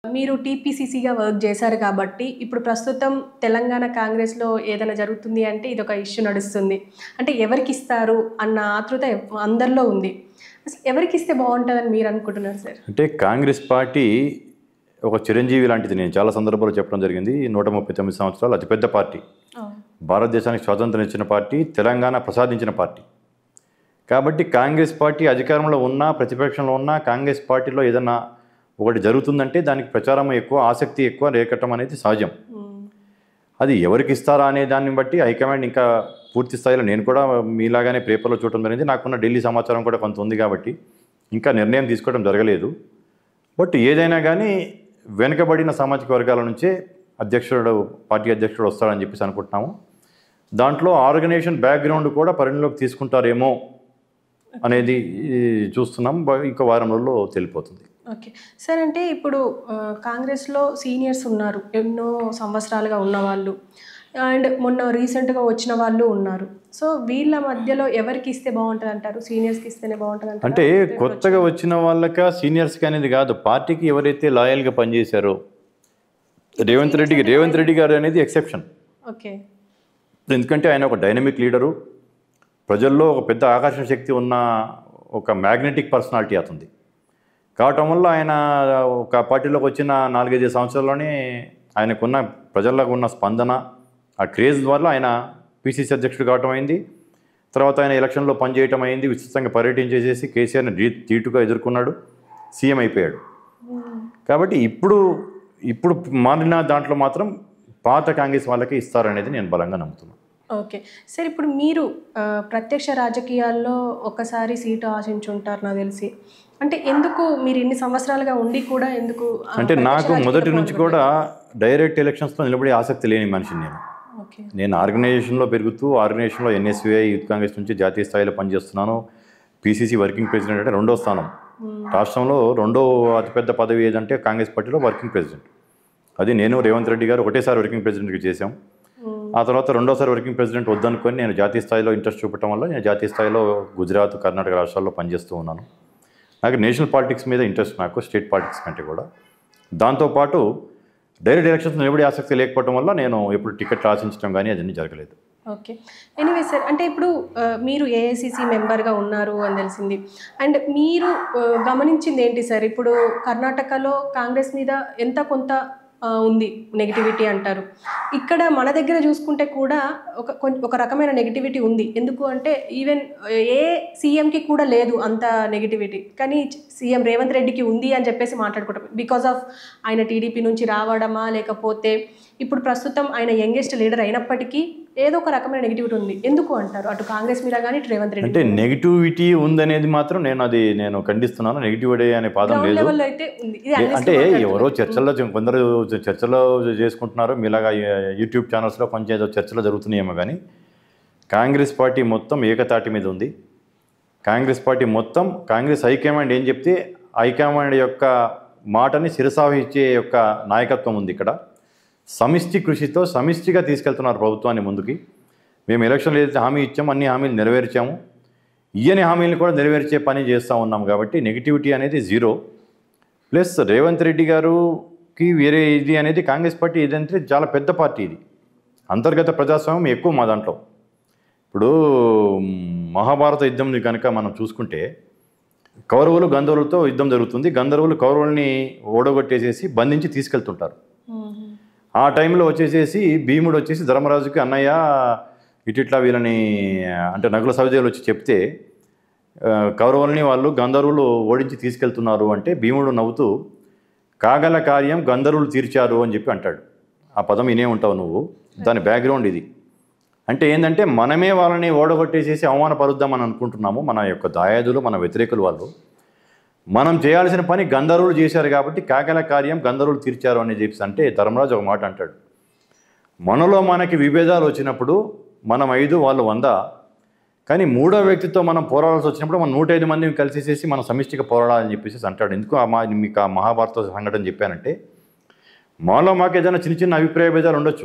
మీరు టీపీసీసీగా వర్క్ చేశారు కాబట్టి ఇప్పుడు ప్రస్తుతం తెలంగాణ కాంగ్రెస్లో ఏదైనా జరుగుతుంది అంటే ఇది ఒక ఇష్యూ నడుస్తుంది అంటే ఎవరికి ఇస్తారు అన్న ఆతృత ఎవ్- అందరిలో ఉంది అసలు ఎవరికి ఇస్తే బాగుంటుందని మీరు అనుకుంటున్నారు సార్ అంటే కాంగ్రెస్ పార్టీ ఒక చిరంజీవి లాంటిది నేను చాలా సందర్భాల్లో చెప్పడం జరిగింది నూట ముప్పై తొమ్మిది సంవత్సరాలు అతిపెద్ద పార్టీ భారతదేశానికి స్వాతంత్రం ఇచ్చిన పార్టీ తెలంగాణ ప్రసాదించిన పార్టీ కాబట్టి కాంగ్రెస్ పార్టీ అధికారంలో ఉన్నా ప్రతిపక్షంలో ఉన్నా కాంగ్రెస్ పార్టీలో ఏదన్నా ఒకటి జరుగుతుందంటే దానికి ప్రచారం ఎక్కువ ఆసక్తి ఎక్కువ రేకట్టం అనేది సహజం అది ఎవరికి ఇస్తారా అనే దాన్ని బట్టి హైకమాండ్ ఇంకా పూర్తి స్థాయిలో నేను కూడా మీలాగానే పేపర్లో చూడటం జరిగింది నాకున్న ఢిల్లీ సమాచారం కూడా కొంత ఉంది కాబట్టి ఇంకా నిర్ణయం తీసుకోవడం జరగలేదు బట్ ఏదైనా కానీ వెనుకబడిన సామాజిక వర్గాల నుంచే అధ్యక్షుడు పార్టీ అధ్యక్షుడు వస్తాడని చెప్పేసి అనుకుంటున్నాము దాంట్లో ఆర్గనైజేషన్ బ్యాక్గ్రౌండ్ కూడా పరిగణలోకి తీసుకుంటారేమో అనేది ఈ, చూస్తున్నాం బ- ఇంకో వారం రోజుల్లో తెలిపోతుంది ఓకే సార్ అంటే ఇప్పుడు ఆ, కాంగ్రెస్లో సీనియర్స్ ఉన్నారు ఎన్నో సంవత్సరాలుగా ఉన్నవాళ్ళు అండ్ మొన్న రీసెంట్గా వచ్చిన వాళ్ళు ఉన్నారు సో వీళ్ళ మధ్యలో ఎవరికి ఇస్తే బాగుంటుంది అంటారు సీనియర్స్కి ఇస్తేనే బాగుంటుంది అంటారు అంటే కొత్తగా వచ్చిన వాళ్ళక సీనియర్స్కి అనేది కాదు పార్టీకి ఎవరైతే లాయల్గా పనిచేశారో రేవంత్ రెడ్డికి రేవంత్ రెడ్డి గారు అనేది ఎక్సెప్షన్ ఓకే ఎందుకంటే ఆయన ఒక డైనమిక్ లీడరు ప్రజల్లో ఒక పెద్ద ఆకర్షణ శక్తి ఉన్న ఒక మ్యాగ్నెటిక్ పర్సనాలిటీ అతనిది కావటం వల్ల ఆయన ఒక పార్టీలోకి వచ్చిన నాలుగైదు సంవత్సరాల్లోనే ఆయనకున్న ప్రజలకు ఉన్న స్పందన ఆ క్రేజ్ వల్ల ఆయన పిసిసి అధ్యక్షుడు కావటం అయింది తర్వాత ఆయన ఎలక్షన్లో పనిచేయటం అయింది విస్తృతంగా పర్యటించేసేసి కేసీఆర్ని ధీ ధీటుగా ఎదుర్కొన్నాడు సీఎం అయిపోయాడు కాబట్టి ఇప్పుడు ఇప్పుడు మారిన దాంట్లో మాత్రం పాత కాంగ్రెస్ వాళ్ళకి ఇస్తారనేది నేను బలంగా నమ్ముతున్నాను ఓకే సార్ ఇప్పుడు మీరు ఆ, ప్రత్యక్ష రాజకీయాల్లో ఒకసారి సీటు ఆశించుంటారు నాకు తెలిసి అంటే ఎందుకు మీరు ఇన్ని సంవత్సరాలుగా ఉండి కూడా ఎందుకు ఆ, అంటే ప్రత్యక్ష నాకు రాజకీయాల్లో మొదటి నుంచి కూడా డైరెక్ట్ ఎలక్షన్స్లో నిలబడే ఆసక్తి లేని మనిషిని నేను ఓకే నేను ఆర్గనైజేషన్లో పెరుగుతూ ఆర్గనైజేషన్లో ఎన్ఎస్యుఐ యూత్ కాంగ్రెస్ నుంచి జాతీయ స్థాయిలో పనిచేస్తున్నాను పీసీసీ వర్కింగ్ ప్రెసిడెంట్ అంటే రెండో స్థానం రాష్ట్రంలో రెండో అతిపెద్ద పదవి ఏదంటే కాంగ్రెస్ పార్టీలో వర్కింగ్ ప్రెసిడెంట్ అది నేను రేవంత్ రెడ్డి గారు ఒకటేసారి వర్కింగ్ ప్రెసిడెంట్గా చేశాం ఆ తర్వాత రెండోసారి వర్కింగ్ ప్రెసిడెంట్ వద్దనుకొని నేను జాతీయ స్థాయిలో ఇంట్రెస్ట్ చూపటం వల్ల నేను జాతీయ స్థాయిలో గుజరాత్ కర్ణాటక రాష్ట్రాల్లో పనిచేస్తూ ఉన్నాను నాకు నేషనల్ పాలిటిక్స్ మీద ఇంట్రెస్ట్ నాకు స్టేట్ పాలిటిక్స్ కంటే కూడా దాంతోపాటు డైరెక్ట్ ఎలక్షన్స్ నిలబడి ఆసక్తి లేకపోవడం వల్ల నేను ఎప్పుడు టికెట్లు ఆశించడం కానీ అదన్నీ జరగలేదు ఓకే ఎనీవే సార్ అంటే ఇప్పుడు ఆ, మీరు ఏఐసిసి మెంబర్గా ఉన్నారు అని తెలిసింది అండ్ మీరు ఆ, గమనించింది ఏంటి సార్ ఇప్పుడు కర్ణాటకలో కాంగ్రెస్ మీద ఎంత కొంత ఆ, ఉంది నెగిటివిటీ అంటారు ఇక్కడ మన దగ్గర చూసుకుంటే కూడా ఒక కొం- ఒక రకమైన నెగిటివిటీ ఉంది ఎందుకు అంటే ఈవెన్ ఏ సీఎంకి కూడా లేదు అంత నెగిటివిటీ కానీ సీఎం రేవంత్ రెడ్డికి ఉంది అని చెప్పేసి మాట్లాడుకుంటాం బికాస్ ఆఫ్ ఆయన టీడీపీ నుంచి రావడమా లేకపోతే ఇప్పుడు ప్రస్తుతం ఆయన యంగెస్ట్ లీడర్ అయినప్పటికీ ఏదో ఒక రకమైన నెగిటివిటీ ఉంది ఎందుకు అంటారు అటు కాంగ్రెస్ మీద కానీ ఇటు రేవంత్ రెడ్డి అంటే నెగిటివిటీ ఉందనేది మాత్రం నేను అది నేను ఖండిస్తున్నాను నెగిటివిటీ అనే పదం లేదు లెవెల్లో అయితే ఉంది ఇది analyst అంటే మాట్లాడుతున్నారు. ఎవరో చర్చల్లో కొందరు చర్చలో చేసుకుంటున్నారు మీలాగా యూట్యూబ్ ఛానల్స్లో కొంచెం ఏదో చర్చలు జరుగుతున్నాయేమో కానీ కాంగ్రెస్ పార్టీ మొత్తం ఏకతాటి మీద ఉంది కాంగ్రెస్ పార్టీ మొత్తం కాంగ్రెస్ హైకమాండ్ ఏం చెప్తే హైకమాండ్ యొక్క మాటని శిరసావహించే యొక్క నాయకత్వం ఉంది ఇక్కడ సమిష్టి కృషితో సమిష్టిగా తీసుకెళ్తున్నారు ప్రభుత్వాన్ని ముందుకి మేము ఎలక్షన్లు ఏదైతే హామీ ఇచ్చామో అన్ని హామీలు నెరవేర్చాము ఇయ్యని హామీలను కూడా నెరవేర్చే పని చేస్తూ ఉన్నాం కాబట్టి నెగిటివిటీ అనేది జీరో ప్లస్ రేవంత్ రెడ్డి గారుకి వేరే ఇది అనేది కాంగ్రెస్ పార్టీ ఏదంటే చాలా పెద్ద పార్టీ ఇది అంతర్గత ప్రజాస్వామ్యం ఎక్కువ మా దాంట్లో ఇప్పుడు మ్, మహాభారత యుద్ధం కనుక మనం చూసుకుంటే కౌరవులు గంధర్వులతో యుద్ధం జరుగుతుంది గంధర్వులు కౌరవుల్ని ఓడగొట్టేసేసి బంధించి తీసుకెళ్తుంటారు మ్మ్. ఆ టైంలో వచ్చేసేసి భీముడు వచ్చేసి ధర్మరాజుకి అన్నయ్య ఇటిట్లా వీళ్ళని అంటే నగుల సౌదేవులు వచ్చి చెప్తే ఆ, కౌరవుల్ని వాళ్ళు గంధర్వులు ఓడించి తీసుకెళ్తున్నారు అంటే భీముడు నవ్వుతూ కాగల కార్యం గంధర్వులు తీర్చారు అని చెప్పి అంటాడు ఆ పదం వినే ఉంటావు నువ్వు దాని బ్యాక్గ్రౌండ్ ఇది అంటే ఏంటంటే మనమే వాళ్ళని ఓడగొట్టేసేసి అవమానపరుద్దామని అనుకుంటున్నాము మన యొక్క దాయాదులు మన వ్యతిరేకులు వాళ్ళు మనం చేయాల్సిన పని గంధర్వులు చేశారు కాబట్టి కాకల కార్యం గంధర్వులు తీర్చారు అని చెప్పి అంటే ధర్మరాజు ఒక మాట అంటాడు మనలో మనకి విభేదాలు వచ్చినప్పుడు మనం ఐదు వాళ్ళు వంద కానీ మూడో వ్యక్తితో మనం పోరాడాల్సి వచ్చినప్పుడు మనం నూట ఐదు మంది కలిసేసేసి మనం సమిష్టిగా పోరాడాలని చెప్పేసి అంటాడు ఎందుకు ఆ మా మీకు ఆ మహాభారత సంఘటన చెప్పానంటే మాలో మాకు ఏదైనా చిన్న చిన్న అభిప్రాయ భేదాలు ఉండొచ్చు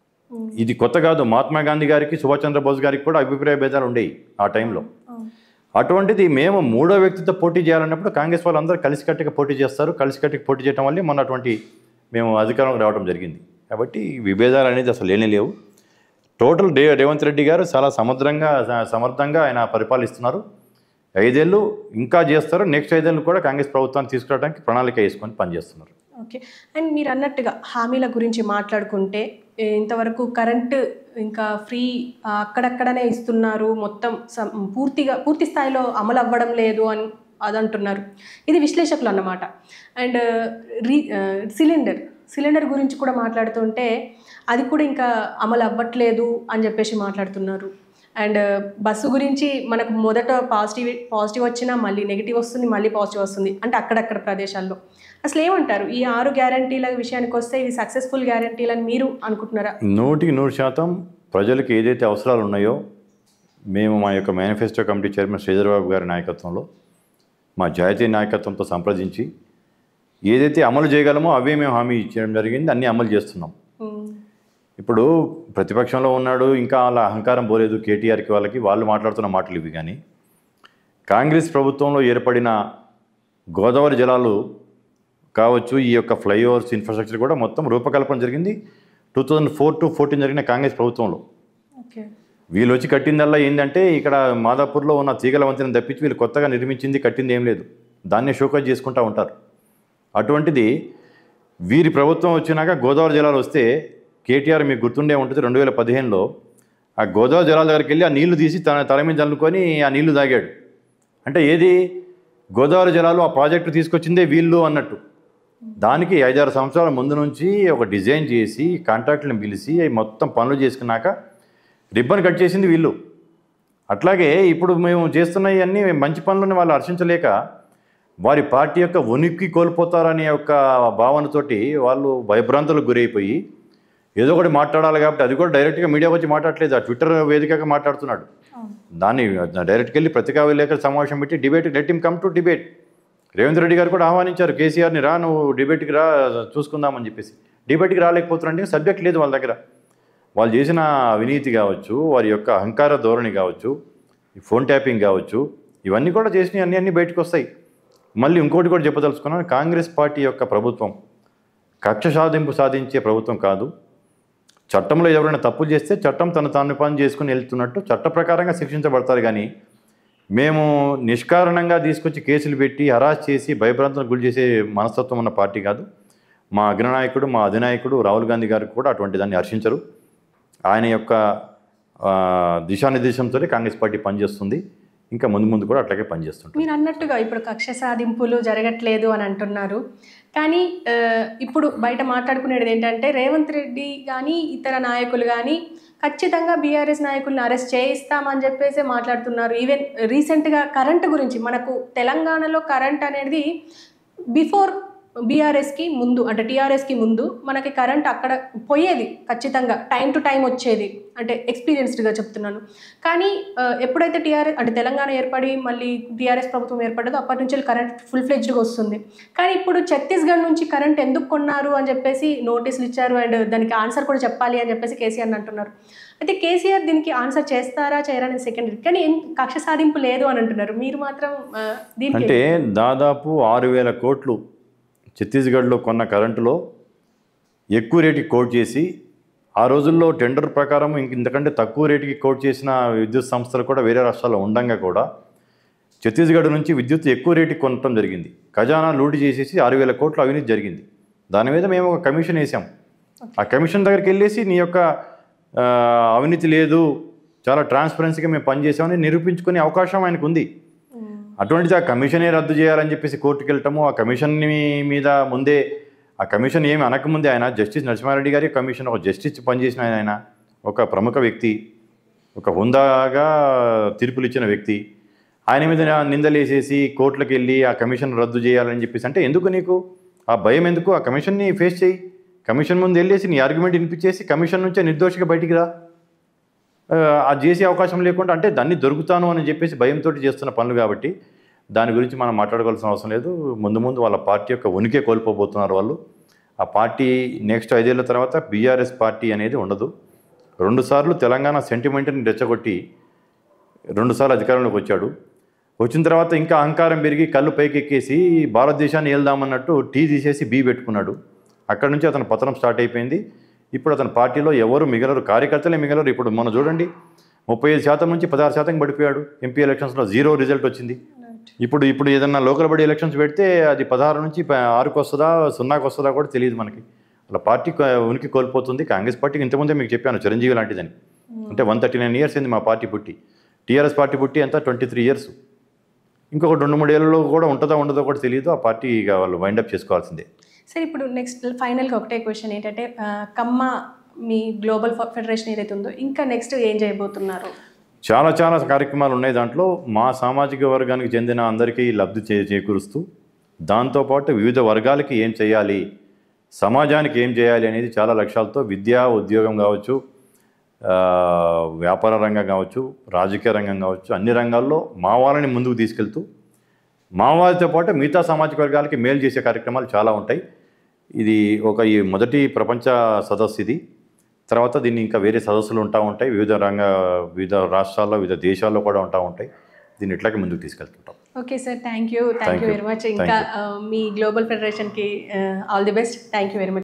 ఇది కొత్త కాదు మహాత్మా గాంధీ గారికి సుభాష్ చంద్రబోస్ గారికి కూడా అభిప్రాయ భేదాలు ఉండేవి ఆ టైంలో అవును. అటువంటిది మేము మూడో వ్యక్తితో పోటీ చేయాలన్నప్పుడు కాంగ్రెస్ వాళ్ళందరూ కలిసికట్టుగా పోటీ చేస్తారు కలిసికట్టుగా పోటీ చేయడం వల్లే మొన్న అటువంటి మేము అధికారంలోకి రావడం జరిగింది కాబట్టి విభేదాలు అనేది అసలు లేనే లేవు టోటల్ రే రేవంత్ రెడ్డి గారు చాలా సమర్థంగా స- సమర్థంగా ఆయన పరిపాలిస్తున్నారు ఐదేళ్ళు ఇంకా చేస్తారు నెక్స్ట్ ఐదేళ్ళు కూడా కాంగ్రెస్ ప్రభుత్వాన్ని తీసుకురావడానికి ప్రణాళిక వేసుకొని పనిచేస్తున్నారు ఓకే అండ్ మీరు అన్నట్టుగా హామీల గురించి మాట్లాడుకుంటే ఏ, ఇంతవరకు కరెంట్ ఇంకా ఫ్రీ ఆ, అక్కడక్కడనే ఇస్తున్నారు మొత్తం సం- పూర్తిగా పూర్తి స్థాయిలో అమలు అవ్వడం లేదు అని అదంటున్నారు ఇది విశ్లేషకులు అన్నమాట అండ్ రీ ఆ, సిలిండర్ సిలిండర్ గురించి కూడా మాట్లాడుతుంటే అది కూడా ఇంకా అమలు అవ్వట్లేదు అని చెప్పేసి మాట్లాడుతున్నారు అండ్ బస్సు గురించి మనకు మొదట పాజిటివ్ పాజిటివ్ వచ్చినా మళ్ళీ నెగిటివ్ వస్తుంది మళ్ళీ పాజిటివ్ వస్తుంది అంటే అక్కడక్కడ ప్రదేశాల్లో అసలు ఏమంటారు ఈ ఆరు గ్యారంటీల విషయానికి వస్తే ఇది సక్సెస్ఫుల్ గ్యారంటీలు అని మీరు అనుకుంటున్నారా నూటికి నూరు శాతం ప్రజలకు ఏదైతే అవసరాలు ఉన్నాయో మేము మా యొక్క మేనిఫెస్టో కమిటీ చైర్మన్ శ్రీధర్బాబు గారి నాయకత్వంలో మా జాతీయ నాయకత్వంతో సంప్రదించి ఏదైతే అమలు చేయగలమో అవే మేము హామీ ఇచ్చడం జరిగింది అన్నీ అమలు చేస్తున్నాం ఉమ్, ఇప్పుడు ప్రతిపక్షంలో ఉన్నాడు ఇంకా వాళ్ళ అహంకారం పోలేదు కేటీఆర్కి వాళ్ళకి వాళ్ళు మాట్లాడుతున్న మాటలు ఇవి కానీ కాంగ్రెస్ ప్రభుత్వంలో ఏర్పడిన గోదావరి జలాలు కావచ్చు ఈ యొక్క ఫ్లైఓవర్స్ ఇన్ఫ్రాస్ట్రక్చర్ కూడా మొత్తం రూపకల్పన జరిగింది two thousand four to fourteen జరిగిన కాంగ్రెస్ ప్రభుత్వంలో ఓకే వీళ్ళు వచ్చి కట్టిందల్లా ఏంటంటే ఇక్కడ మాదాపూర్లో ఉన్న తీగల వంతెన తప్పించి వీళ్ళు కొత్తగా నిర్మించింది కట్టింది ఏం లేదు దాన్నే షోకాజ్ చేసుకుంటూ ఉంటారు అటువంటిది వీరి ప్రభుత్వం వచ్చినాక గోదావరి జలాలు వస్తే కేటీఆర్ మీకు గుర్తుండే ఉంటుంది రెండు వేల పదిహేనులో ఆ గోదావరి జలాల దగ్గరికి వెళ్ళి ఆ నీళ్లు తీసి తన తల మీద చల్లుకొని ఆ నీళ్లు తాగాడు అంటే ఏది గోదావరి జలాలు ఆ ప్రాజెక్టు తీసుకొచ్చిందే వీళ్ళు అన్నట్టు దానికి ఐదారు సంవత్సరాల ముందు నుంచి ఒక డిజైన్ చేసి కాంట్రాక్టులను పిలిచి అవి మొత్తం పనులు చేసుకున్నాక రిబ్బన్ కట్ చేసింది వీళ్ళు అట్లాగే ఇప్పుడు మేము చేస్తున్నవి అన్నీ మంచి పనులను వాళ్ళు హర్షించలేక వారి పార్టీ యొక్క ఉనికి కోల్పోతారనే యొక్క భావనతోటి వాళ్ళు భయభ్రాంతులకు గురైపోయి ఏదో ఒకటి మాట్లాడాలి కాబట్టి అది కూడా డైరెక్ట్గా మీడియాకి వచ్చి మాట్లాడలేదు ఆ ట్విట్టర్ వేదికగా మాట్లాడుతున్నాడు దాన్ని డైరెక్ట్కి వెళ్ళి పత్రికా విలేకరుల సమావేశం పెట్టి debate let him come to debate Revanth Reddy garu కూడా ఆహ్వానించారు కేసీఆర్ని రా నువ్వు డిబేట్కి రా చూసుకుందామని చెప్పేసి డిబేట్కి రాలేకపోతున్నారంటే సబ్జెక్ట్ లేదు వాళ్ళ దగ్గర వాళ్ళు చేసిన అవినీతి కావచ్చు వారి యొక్క అహంకార ధోరణి కావచ్చు ఈ ఫోన్ ట్యాపింగ్ కావచ్చు ఇవన్నీ కూడా చేసినవి అన్నీ అన్నీ బయటకు వస్తాయి మళ్ళీ ఇంకోటి కూడా చెప్పదలుచుకున్నాను కాంగ్రెస్ పార్టీ యొక్క ప్రభుత్వం కక్ష సాధింపు సాధించే ప్రభుత్వం కాదు చట్టంలో ఎవరైనా తప్పులు చేస్తే చట్టం తను తాను పని చేసుకుని వెళ్తున్నట్టు చట్ట ప్రకారంగా శిక్షించబడతారు కానీ మేము నిష్కారణంగా తీసుకొచ్చి కేసులు పెట్టి హరాస్ చేసి భయభ్రాంతులకు గురి చేసే మనస్తత్వం ఉన్న పార్టీ కాదు మా అగ్రనాయకుడు మా అధినాయకుడు రాహుల్ గాంధీ గారు కూడా అటువంటి దాన్ని హర్షించరు ఆయన యొక్క ఆ, దిశానిర్దేశంతో కాంగ్రెస్ పార్టీ పనిచేస్తుంది ఇంకా ముందు ముందు కూడా అట్లాగే పనిచేస్తుంటుంది మీరు అన్నట్టుగా ఇప్పుడు కక్ష సాధింపులు జరగట్లేదు అని అంటున్నారు కానీ ఆ, ఇప్పుడు బయట మాట్లాడుకునేది ఏంటంటే రేవంత్ రెడ్డి కానీ ఇతర నాయకులు కానీ ఖచ్చితంగా బీఆర్ఎస్ నాయకుల్ని అరెస్ట్ చేయిస్తామని చెప్పేసి మాట్లాడుతున్నారు ఈవెన్ రీసెంట్గా కరెంట్ గురించి మనకు తెలంగాణలో కరెంట్ అనేది బిఫోర్ బీఆర్ఎస్కి ముందు అంటే టీఆర్ఎస్కి ముందు మనకి కరెంట్ అక్కడ పోయేది ఖచ్చితంగా టైం టు టైం వచ్చేది అంటే ఎక్స్పీరియన్స్డ్గా చెప్తున్నాను కానీ ఆ, ఎప్పుడైతే టీఆర్ఎస్ అంటే తెలంగాణ ఏర్పడి మళ్ళీ టీఆర్ఎస్ ప్రభుత్వం ఏర్పడ్డదో అప్పటి నుంచి కరెంట్ ఫుల్ ఫ్లెడ్జ్డ్గా వస్తుంది కానీ ఇప్పుడు ఛత్తీస్గఢ్ నుంచి కరెంట్ ఎందుకు కొన్నారు అని చెప్పేసి నోటీసులు ఇచ్చారు అండ్ దానికి ఆన్సర్ కూడా చెప్పాలి అని చెప్పేసి కేసీఆర్ అంటున్నారు అయితే కేసీఆర్ దీనికి ఆన్సర్ చేస్తారా చేయరా అనేది సెకండరీ కానీ ఏం కక్ష సాధింపు లేదు అని అంటున్నారు మీరు మాత్రం ఆ, దీనికి అంటే దాదాపు ఆరు వేల కోట్లు ఛత్తీస్గఢ్లో కొన్న కరెంటులో ఎక్కువ రేటుకి కోట్ చేసి ఆ రోజుల్లో టెండర్ ప్రకారం ఇంక ఇంతకంటే తక్కువ రేటుకి కోట్ చేసిన విద్యుత్ సంస్థలు కూడా వేరే రాష్ట్రాల్లో ఉండంగా కూడా ఛత్తీస్గఢ్ నుంచి విద్యుత్ ఎక్కువ రేటుకి కొనటం జరిగింది ఖజానా లూటి చేసేసి ఆరు వేల కోట్ల అవినీతి జరిగింది దాని మీద మేము ఒక కమిషన్ వేసాం ఆ కమిషన్ దగ్గరికి వెళ్ళేసి నీ యొక్క ఆ, అవినీతి లేదు చాలా ట్రాన్స్పరెన్సీగా మేము పనిచేసామని నిరూపించుకునే అవకాశం ఆయనకు ఉంది అటువంటిది ఆ కమిషనే రద్దు చేయాలని చెప్పేసి కోర్టుకు వెళ్ళటము ఆ కమిషన్ మీద ముందే ఆ కమిషన్ ఏమి అనకముందే ఆయన జస్టిస్ నరసింహారెడ్డి గారి కమిషన్ ఒక జస్టిస్ పనిచేసిన ఆయన ఆయన ఒక ప్రముఖ వ్యక్తి ఒక హుందాగా తీర్పులు ఇచ్చిన వ్యక్తి ఆయన మీద నిందలేసేసి కోర్టులకు వెళ్ళి ఆ కమిషన్ రద్దు చేయాలని చెప్పేసి అంటే ఎందుకు నీకు ఆ భయం ఎందుకు ఆ కమిషన్ని ఫేస్ చేయి కమిషన్ ముందు వెళ్ళేసి నీ ఆర్గ్యుమెంట్ వినిపించేసి కమిషన్ నుంచే నిర్దోషిగా బయటికి రా ఆ, అది చేసే అవకాశం లేకుండా అంటే దాన్ని దొరుకుతాను అని చెప్పేసి భయంతో చేస్తున్న పనులు కాబట్టి దాని గురించి మనం మాట్లాడుకోవాల్సిన అవసరం లేదు ముందు ముందు వాళ్ళ పార్టీ యొక్క ఉనికి కోల్పోబోతున్నారు వాళ్ళు ఆ పార్టీ నెక్స్ట్ ఐదేళ్ల తర్వాత బీఆర్ఎస్ పార్టీ అనేది ఉండదు రెండుసార్లు తెలంగాణ సెంటిమెంట్ని రెచ్చగొట్టి రెండుసార్లు అధికారంలోకి వచ్చాడు వచ్చిన తర్వాత ఇంకా అహంకారం పెరిగి కళ్ళు పైకెక్కేసి భారతదేశాన్ని వెళ్దామన్నట్టు టీ తీసేసి బీ పెట్టుకున్నాడు అక్కడ నుంచి అతని పతనం స్టార్ట్ అయిపోయింది ఇప్పుడు అతని పార్టీలో ఎవరు మిగలరు కార్యకర్తలే మిగలరు ఇప్పుడు మనం చూడండి ముప్పై ఐదు శాతం నుంచి పదహారు శాతం పడిపోయాడు ఎంపీ ఎలక్షన్స్లో జీరో రిజల్ట్ వచ్చింది ఇప్పుడు ఇప్పుడు ఏదన్నా లోకల్ బడి ఎలక్షన్స్ పెడితే అది పదహారు నుంచి ప- ఆరుకు వస్తుందా సున్నాకు వస్తుందా కూడా తెలియదు మనకి అలా పార్టీ కొ- ఉనికి కోల్పోతుంది కాంగ్రెస్ పార్టీకి ఇంతకుముందే మీకు చెప్పాను చిరంజీవి లాంటిదని అంటే వన్ థర్టీ నైన్ ఇయర్స్ అయింది మా పార్టీ పుట్టి టీఆర్ఎస్ పార్టీ పుట్టి అంతా ట్వంటీ త్రీ ఇయర్స్ ఇంకొక రెండు మూడు ఏళ్ళలో కూడా ఉంటుందో ఉండదో కూడా తెలియదు ఆ పార్టీ ఇక వాళ్ళు వైండప్ చేసుకోవాల్సిందే సార్ ఇప్పుడు నెక్స్ట్ ఫైనల్గా ఒకటే క్వశ్చన్ ఏంటంటే ఆ, కమ్మ మీ గ్లోబల్ ఫ- ఫెడరేషన్ ఏదైతే ఉందో ఇంకా నెక్స్ట్ ఏం చేయబోతున్నారు చాలా చాలా కార్యక్రమాలు ఉన్నాయి దాంట్లో మా సామాజిక వర్గానికి చెందిన అందరికీ లబ్ధి చే చేకూరుస్తూ దాంతోపాటు వివిధ వర్గాలకి ఏం చేయాలి సమాజానికి ఏం చేయాలి అనేది చాలా లక్ష్యాలతో విద్య ఉద్యోగం కావచ్చు ఆ, వ్యాపార రంగం కావచ్చు రాజకీయ రంగం కావచ్చు అన్ని రంగాల్లో మా వాళ్ళని ముందుకు తీసుకెళ్తూ మా వాళ్ళతో పాటు మిగతా సామాజిక వర్గాలకి మేలు చేసే కార్యక్రమాలు చాలా ఉంటాయి ఇది ఒక ఈ మొదటి ప్రపంచ సదస్సు ఇది తర్వాత దీన్ని ఇంకా వేరే సదస్సులు ఉంటా ఉంటాయి వివిధ రంగ వివిధ రాష్ట్రాల్లో వివిధ దేశాల్లో కూడా ఉంటా ఉంటాయి దీన్ని ఇట్లాగే ముందుకు తీసుకెళ్తుంటాం okay sir thank you thank Thank you you. Very much Thank ఇంకా ఆ, మీ గ్లోబల్ ఫెడరేషన్కి all the best thank you very much